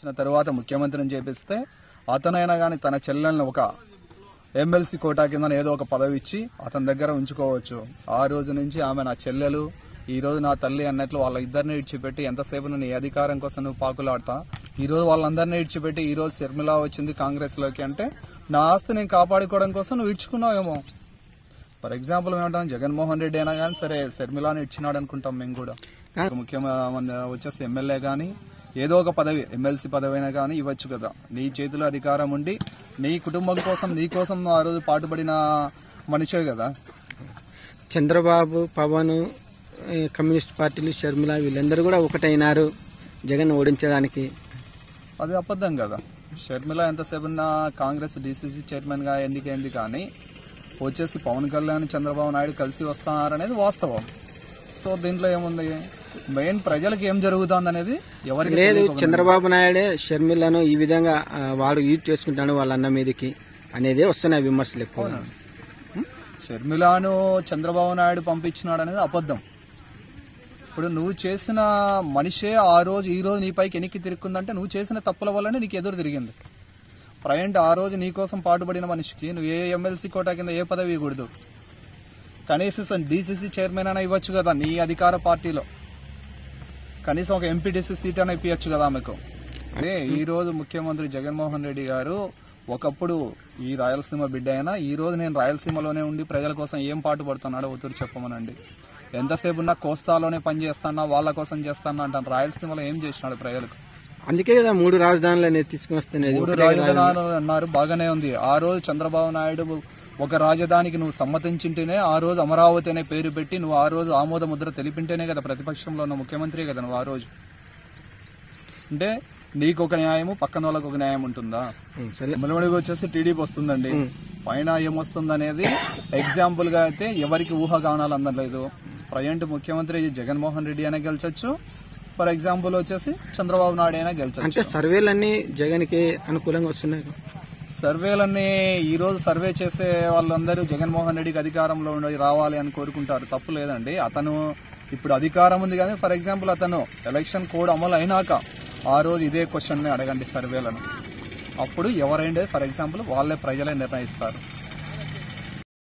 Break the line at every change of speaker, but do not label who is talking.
వచ్చిన తర్వాత ముఖ్యమంత్రిని చేపిస్తే అతనైనా కానీ తన చెల్లెల్ని ఒక ఎమ్మెల్సీ కోటా కింద ఏదో ఒక పదవి ఇచ్చి అతని దగ్గర ఉంచుకోవచ్చు ఆ రోజు నుంచి ఆమె నా చెల్లెలు ఈ రోజు నా తల్లి అన్నట్లు వాళ్ళ ఇద్దరిని ఇడిచిపెట్టి ఎంతసేపు నీ అధికారం కోసం నువ్వు పాకులాడతా ఈ రోజు వాళ్ళందరినీ ఇడిచిపెట్టి ఈ రోజు శర్మిల వచ్చింది కాంగ్రెస్ లోకి అంటే నా ఆస్తి నేను కాపాడుకోవడం కోసం నువ్వు ఇడ్చుకున్నావేమో ఫర్ ఎగ్జాంపుల్ ఏమంటాం జగన్మోహన్ రెడ్డి అయినా కానీ సరే శర్మిలాని ఇచ్చినాడు అనుకుంటాం మేము కూడా ముఖ్యమైన వచ్చేసి ఎమ్మెల్యే కానీ ఏదో ఒక పదవి ఎమ్మెల్సీ పదవి అయినా కానీ ఇవ్వచ్చు కదా నీ చేతిలో అధికారం ఉండి నీ కుటుంబం కోసం నీ కోసం ఆ రోజు పాటుపడిన మనిషే కదా
చంద్రబాబు పవన్ ఈ కమ్యూనిస్ట్ పార్టీలు షర్మిల వీళ్ళందరూ కూడా ఒకటైనారు జగన్ ఓడించడానికి
అది అబద్ధం కదా షర్మిల ఎంతసేపు ఉన్న కాంగ్రెస్ డీసీసీ చైర్మన్ గా ఎన్నికైంది కానీ వచ్చేసి పవన్ కళ్యాణ్ చంద్రబాబు నాయుడు కలిసి వస్తున్నారనేది వాస్తవం సో దీంట్లో ఏముంది మెయిన్ ప్రజలకు ఏం జరుగుతుంది అనేది ఎవరికి
లేదు
తెలియక
చంద్రబాబు నాయుడే షర్మిలను ఈ విధంగా ఆ, వాడు యూజ్ చేసుకుంటాడు వాళ్ళ అన్న మీదకి అనేదే వస్తున్నాయి విమర్శలు ఎక్కువ
షర్మిలాను చంద్రబాబు నాయుడు పంపించినాడు అనేది అబద్ధం ఇప్పుడు నువ్వు చేసిన మనిషే ఆ రోజు ఈ రోజు నీపైకి ఎనికి తిరుక్కుందంటే నువ్వు చేసిన తప్పుల వల్లనే నీకు ఎదురు తిరిగింది ప్రజెంట్ ఆ రోజు నీ కోసం పాటుపడిన మనిషికి నువ్వు ఏ ఎమ్మెల్సీ కోటా కింద ఏ పదవి ఇవ్వకూడదు కనీసం డీసీసీ చైర్మన్ అయినా ఇవ్వచ్చు కదా నీ అధికార పార్టీలో కనీసం ఒక ఎంపీటీసీ సీట్ అయినా ఇప్పించచ్చు కదా ఆమెకు అదే ఈ రోజు ముఖ్యమంత్రి జగన్మోహన్ రెడ్డి గారు ఒకప్పుడు ఈ రాయలసీమ బిడ్డ అయినా ఈ రోజు నేను రాయలసీమలోనే ఉండి ప్రజల కోసం ఏం పాటు పడుతున్నాడో ఒత్తురు చెప్పమనండి ఎంతసేపు ఉన్నా కోస్తాలోనే పని చేస్తానా వాళ్ళ కోసం చేస్తానా అంటాను రాయలసీమలో ఏం చేసినాడు ప్రజలకు
అందుకే కదా మూడు రాజధానులు అనేది తీసుకుని వస్తున్నది
మూడు రాజధానులు అన్నారు బాగానే ఉంది ఆ రోజు చంద్రబాబు నాయుడు ఒక రాజధానికి నువ్వు సమ్మతించింటేనే ఆ రోజు అమరావతి అనే పేరు పెట్టి నువ్వు ఆ రోజు ఆమోద ముద్ర తెలిపింటేనే కదా ప్రతిపక్షంలో ఉన్న ముఖ్యమంత్రి కదా నువ్వు ఆ రోజు అంటే నీకు ఒక న్యాయము పక్కన వాళ్ళకి ఒక న్యాయం ఉంటుందా
ఉం, సరే
ములమడికి వచ్చేసి టీడీపీ వస్తుందండి పైన ఏమొస్తుంది అనేది ఎగ్జాంపుల్ గా అయితే ఎవరికి ఊహ కానాలి అందలేదు ప్రజెంట్ ముఖ్యమంత్రి జగన్మోహన్ రెడ్డి అయినా గెలిచొచ్చు ఫర్ ఎగ్జాంపుల్ వచ్చేసి చంద్రబాబు నాయుడు అయినా గెలిచొచ్చు
అంటే సర్వేలన్నీ జగన్కి అనుకూలంగా వస్తున్నాయి
సర్వేలన్నీ ఈ రోజు సర్వే చేసే వాళ్ళందరూ జగన్మోహన్ రెడ్డికి అధికారంలో ఉండి రావాలి అని కోరుకుంటారు తప్పు లేదండి అతను ఇప్పుడు అధికారం ఉంది కానీ ఫర్ ఎగ్జాంపుల్ అతను ఎలక్షన్ కోడ్ అమలు అయినాక ఆ రోజు ఇదే క్వశ్చన్ అడగండి సర్వేలను అప్పుడు ఎవరైండే ఫర్ ఎగ్జాంపుల్ వాళ్ళే ప్రజలే నిర్ణయిస్తారు